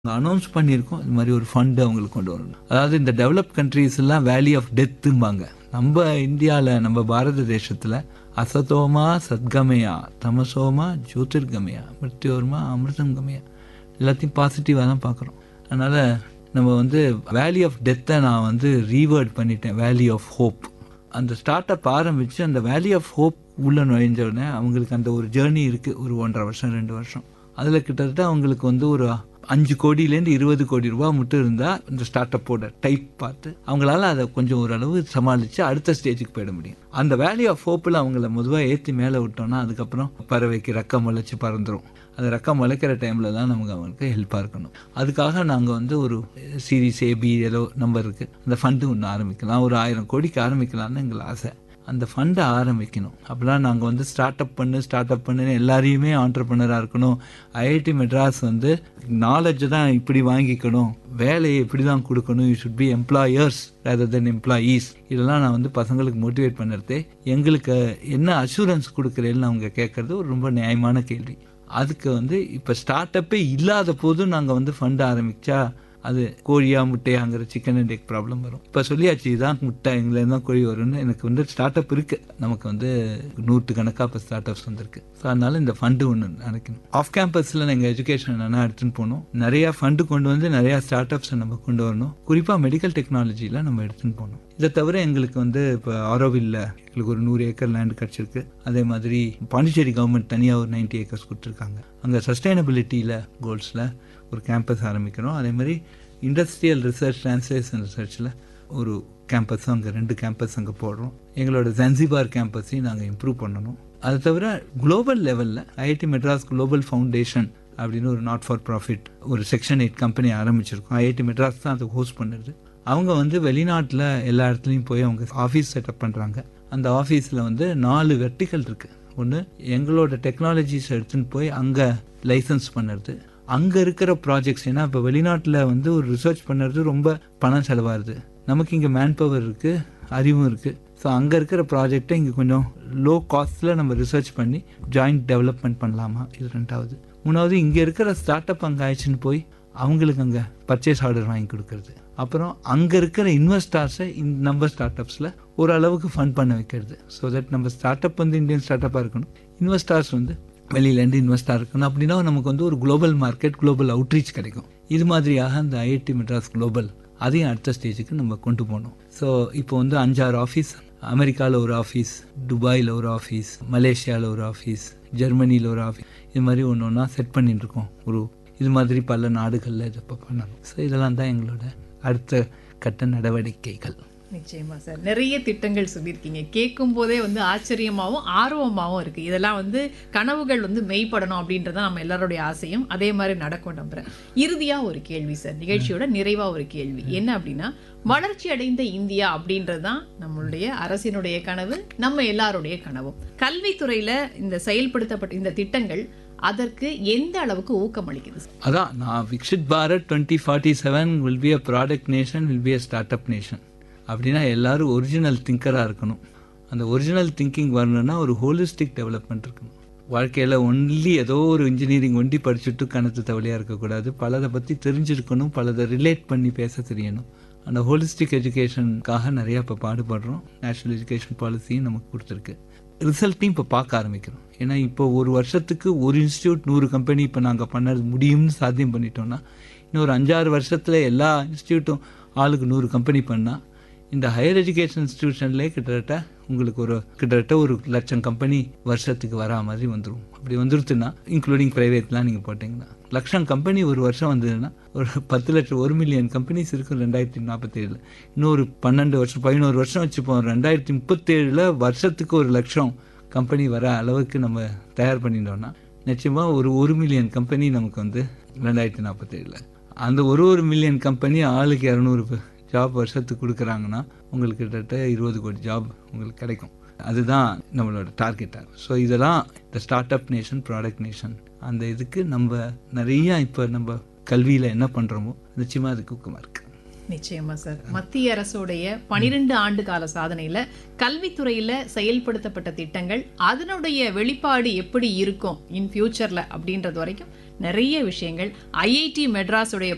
announce பண்ணியிருக்கோம் இது மாதிரி ஒரு ஃபண்டு அவங்களுக்கு கொண்டு வரணும் அதாவது இந்த டெவலப் கண்ட்ரீஸ் எல்லாம் வேலி ஆஃப் டெத்தும்பாங்க நம்ம இந்தியாவில் நம்ம பாரத தேசத்தில் அசதோமா சத்கமயா தமசோமா ஜோதிர்கமயா மிருத்யோர்மா அமிர்தம் கமயா எல்லாத்தையும் பாசிட்டிவாக தான் பார்க்குறோம் அதனால் நம்ம வந்து வேலி ஆஃப் டெத்தை நான் வந்து ரீவேர்ட் பண்ணிட்டேன் வேலி ஆஃப் ஹோப் அந்த ஸ்டார்ட் அப் ஆரம்பித்து அந்த வேலி ஆஃப் ஹோப் உள்ளே நுழைஞ்ச உடனே அவங்களுக்கு அந்த ஒரு ஜேர்னி இருக்குது ஒரு ஒன்றரை வருஷம் ரெண்டு வருஷம் அதில் கிட்டத்தட்ட அவங்களுக்கு வந்து ஒரு அஞ்சு கோடியிலேருந்து இருபது கோடி ரூபா மட்டும் இருந்தால் இந்த ஸ்டார்ட் அப்போட டைப் பார்த்து அவங்களால அதை கொஞ்சம் ஓரளவு சமாளித்து அடுத்த ஸ்டேஜுக்கு போயிட முடியும் அந்த வேல்யூ ஆஃப் ஹோப்பில் அவங்கள பொதுவாக ஏற்றி மேலே விட்டோம்னா அதுக்கப்புறம் பறவைக்கு ரெக்கம் முளைச்சி பறந்துடும் அந்த ரெக்கம் முளைக்கிற டைமில் தான் நமக்கு அவங்களுக்கு ஹெல்ப்பாக இருக்கணும் அதுக்காக நாங்கள் வந்து ஒரு சீரிஸ் ஏபி ஏதோ நம்பர் இருக்குது அந்த ஃபண்டு ஒன்று ஆரம்பிக்கலாம் ஒரு ஆயிரம் கோடிக்கு ஆரம்பிக்கலாம்னு எங்கள் ஆசை அந்த ஃபண்டை ஆரம்பிக்கணும் அப்போலாம் நாங்கள் வந்து ஸ்டார்ட் அப் பண்ணு ஸ்டார்ட் அப் பண்ணுன்னு எல்லாரையுமே ஆண்டர்பனராக இருக்கணும் ஐஐடி மெட்ராஸ் வந்து நாலேஜை தான் இப்படி வாங்கிக்கணும் வேலையை இப்படி தான் கொடுக்கணும் you should be employers rather than employees இதெல்லாம் நான் வந்து பசங்களுக்கு மோட்டிவேட் பண்ணுறதே எங்களுக்கு என்ன அஷூரன்ஸ் கொடுக்குறேன்னு அவங்க கேட்குறது ஒரு ரொம்ப நியாயமான கேள்வி அதுக்கு வந்து இப்போ ஸ்டார்ட் அப்பே இல்லாத போதும் நாங்கள் வந்து ஃபண்ட் ஆரம்பித்தா அது கோழியா முட்டையாங்கிற சிக்கன் அண்ட் எக் ப்ராப்ளம் வரும் இப்போ சொல்லியாச்சு இதான் முட்டை எங்களுக்கு தான் கோழி வரும்னு எனக்கு வந்து ஸ்டார்ட் அப் இருக்கு நமக்கு வந்து நூற்று கணக்காக இப்போ ஸ்டார்ட் அப்ஸ் வந்திருக்கு ஸோ அதனால இந்த ஃபண்டு ஒன்று நினைக்கணும் ஆஃப் கேம்பஸில் நாங்கள் எஜுகேஷன் என்னென்னா எடுத்துன்னு போகணும் நிறையா ஃபண்டு கொண்டு வந்து நிறையா ஸ்டார்ட் அப்ஸை நம்ம கொண்டு வரணும் குறிப்பாக மெடிக்கல் டெக்னாலஜியில் நம்ம எடுத்துன்னு போகணும் இதை தவிர எங்களுக்கு வந்து இப்போ ஆரோவில்ல எங்களுக்கு ஒரு நூறு ஏக்கர் லேண்ட் கிடச்சிருக்கு அதே மாதிரி பாண்டிச்சேரி கவர்மெண்ட் தனியாக ஒரு நைன்டி ஏக்கர்ஸ் கொடுத்துருக்காங்க அங்கே சஸ்டைனபிலிட்டியில் கோல்ஸில் ஒரு கேம்பஸ் ஆரம்பிக்கிறோம் அதே மாதிரி இண்டஸ்ட்ரியல் ரிசர்ச் டிரான்ஸ்லேஷன் ரிசர்ச்சில் ஒரு கேம்பஸும் அங்கே ரெண்டு கேம்பஸ் அங்கே போடுறோம் எங்களோட ஜன்சிபார் கேம்பஸையும் நாங்கள் இம்ப்ரூவ் பண்ணணும் அது தவிர குளோபல் லெவலில் ஐஐடி மெட்ராஸ் குளோபல் ஃபவுண்டேஷன் அப்படின்னு ஒரு நாட் ஃபார் ப்ராஃபிட் ஒரு செக்ஷன் எயிட் கம்பெனி ஆரம்பிச்சிருக்கோம் ஐஐடி மெட்ராஸ் தான் அதை ஹோஸ்ட் பண்ணுறது அவங்க வந்து வெளிநாட்டில் எல்லா இடத்துலையும் போய் அவங்க ஆஃபீஸ் செட்டப் பண்ணுறாங்க அந்த ஆஃபீஸில் வந்து நாலு வெர்டிக்கல் இருக்குது ஒன்று எங்களோட டெக்னாலஜிஸ் எடுத்துன்னு போய் அங்கே லைசன்ஸ் பண்ணுறது அங்கே இருக்கிற ப்ராஜெக்ட்ஸ் ஏன்னா இப்போ வெளிநாட்டில் வந்து ஒரு ரிசர்ச் பண்ணுறது ரொம்ப பணம் செலவாகுது நமக்கு இங்கே மேன் பவர் இருக்குது அறிவும் இருக்குது ஸோ அங்கே இருக்கிற ப்ராஜெக்டை இங்கே கொஞ்சம் லோ காஸ்ட்டில் நம்ம ரிசர்ச் பண்ணி ஜாயிண்ட் டெவலப்மெண்ட் பண்ணலாமா இது ரெண்டாவது மூணாவது இங்கே இருக்கிற ஸ்டார்ட் அப் அங்கே ஆயிடுச்சுன்னு போய் அவங்களுக்கு அங்கே பர்ச்சேஸ் ஆர்டர் வாங்கி கொடுக்கறது அப்புறம் அங்கே இருக்கிற இன்வெஸ்டார்ஸை இந்த நம்ம ஸ்டார்ட் அப்ஸில் ஓரளவுக்கு ஃபண்ட் பண்ண வைக்கிறது ஸோ தட் நம்ம ஸ்டார்ட் அப் வந்து இந்தியன் ஸ்டார்ட் அப்பாக இருக்கணும் இன்வெஸ்டார்ஸ் வந்து வெளியிலேருந்து இன்வெஸ்டாக இருக்கணும் அப்படின்னா நமக்கு வந்து ஒரு குளோபல் மார்க்கெட் குளோபல் அவுட்ரீச் கிடைக்கும் இது மாதிரியாக அந்த ஐஐடி மெட்ராஸ் குளோபல் அதையும் அடுத்த ஸ்டேஜுக்கு நம்ம கொண்டு போகணும் ஸோ இப்போ வந்து அஞ்சாறு ஆஃபீஸ் அமெரிக்காவில் ஒரு ஆஃபீஸ் துபாயில் ஒரு ஆஃபீஸ் மலேசியாவில் ஒரு ஆஃபீஸ் ஜெர்மனியில் ஒரு ஆஃபீஸ் இது மாதிரி ஒன்று ஒன்றா செட் பண்ணிட்டு இருக்கோம் ஒரு இது மாதிரி பல நாடுகளில் இதை இப்போ பண்ணணும் ஸோ இதெல்லாம் தான் எங்களோட அடுத்த கட்ட நடவடிக்கைகள் நிச்சயமா சார் நிறைய திட்டங்கள் சொல்லியிருக்கீங்க கேட்கும் போதே வந்து ஆச்சரியமாகவும் ஆர்வமாகவும் இருக்கு இதெல்லாம் வந்து கனவுகள் வந்து மெய்ப்படணும் அப்படின்றத நம்ம எல்லாருடைய ஆசையும் அதே மாதிரி நடக்கும் நம்புறேன் இறுதியா ஒரு கேள்வி சார் நிகழ்ச்சியோட நிறைவா ஒரு கேள்வி என்ன அப்படின்னா வளர்ச்சி அடைந்த இந்தியா அப்படின்றது தான் நம்மளுடைய அரசினுடைய கனவு நம்ம எல்லாருடைய கனவும் கல்வித்துறையில இந்த செயல்படுத்தப்பட்ட இந்த திட்டங்கள் அதற்கு எந்த அளவுக்கு ஊக்கம் அளிக்குது அதான் நான் Viksit Bharat twenty forty seven will be a product nation will be a start up nation அப்படின்னா எல்லாரும் ஒரிஜினல் திங்கராக இருக்கணும் அந்த ஒரிஜினல் திங்கிங் வரணும்னா ஒரு ஹோலிஸ்டிக் டெவலப்மெண்ட் இருக்கணும் வாழ்க்கையில் ஒன்லி ஏதோ ஒரு இன்ஜினியரிங் ஒண்டி படிச்சுட்டு கணத்து தவளையாக இருக்கக்கூடாது பலதை பற்றி தெரிஞ்சிருக்கணும் பலதை ரிலேட் பண்ணி பேச தெரியணும் அந்த ஹோலிஸ்டிக் எஜுகேஷனுக்காக நிறையா இப்போ பாடுபடுறோம் நேஷ்னல் எஜுகேஷன் பாலிசியும் நமக்கு கொடுத்துருக்கு ரிசல்ட்டையும் இப்போ பார்க்க ஆரம்பிக்கிறோம் ஏன்னா இப்போ ஒரு வருஷத்துக்கு ஒரு இன்ஸ்டியூட் நூறு கம்பெனி இப்போ நாங்கள் பண்ணது முடியும்னு சாத்தியம் பண்ணிட்டோம்னா இன்னும் ஒரு அஞ்சாறு வருஷத்தில் எல்லா இன்ஸ்டியூட்டும் ஆளுக்கு நூறு கம்பெனி பண்ணால் இந்த ஹையர் எஜுகேஷன் இன்ஸ்டியூஷன்லேயே கிட்டத்தட்ட உங்களுக்கு ஒரு கிட்டத்தட்ட ஒரு லட்சம் கம்பெனி வருஷத்துக்கு வரா மாதிரி வந்துடும் அப்படி வந்துருச்சுன்னா இன்க்ளூடிங் ப்ரைவேட்லாம் நீங்கள் போட்டிங்கன்னா லட்சம் கம்பெனி ஒரு வருஷம் வந்ததுன்னா ஒரு பத்து லட்சம் ஒரு மில்லியன் கம்பெனிஸ் இருக்கும் ரெண்டாயிரத்தி நாற்பத்தேழில் இன்னொரு பன்னெண்டு வருஷம் பதினோரு வருஷம் வச்சுப்போம் ரெண்டாயிரத்தி முப்பத்தேழில் வருஷத்துக்கு ஒரு லட்சம் கம்பெனி வர அளவுக்கு நம்ம தயார் பண்ணிட்டோம்னா நிச்சயமாக ஒரு ஒரு மில்லியன் கம்பெனி நமக்கு வந்து ரெண்டாயிரத்தி நாற்பத்தேழில் அந்த ஒரு ஒரு மில்லியன் கம்பெனி ஆளுக்கு இரநூறு ஜாப் வருஷத்துக்கு கொடுக்குறாங்கன்னா உங்களுக்கு கிட்டத்தட்ட இருபது கோடி ஜாப் உங்களுக்கு கிடைக்கும் அதுதான் நம்மளோட டார்கெட்டாக ஸோ இதெல்லாம் இந்த start up nation product nation அந்த இதுக்கு நம்ம நிறைய இப்போ நம்ம கல்வியில் என்ன பண்ணுறோமோ நிச்சயமாக அதுக்கு ஊக்கமாக இருக்குது நிச்சயமா சார் மத்திய அரசுடைய பனிரெண்டு ஆண்டு கால சாதனையில கல்வித்துறையில செயல்படுத்தப்பட்ட திட்டங்கள் அதனுடைய வெளிப்பாடு எப்படி இருக்கும் இன் ஃபியூச்சர்ல அப்படின்றது வரைக்கும் நிறைய விஷயங்கள் ஐஐடி மெட்ராஸுடைய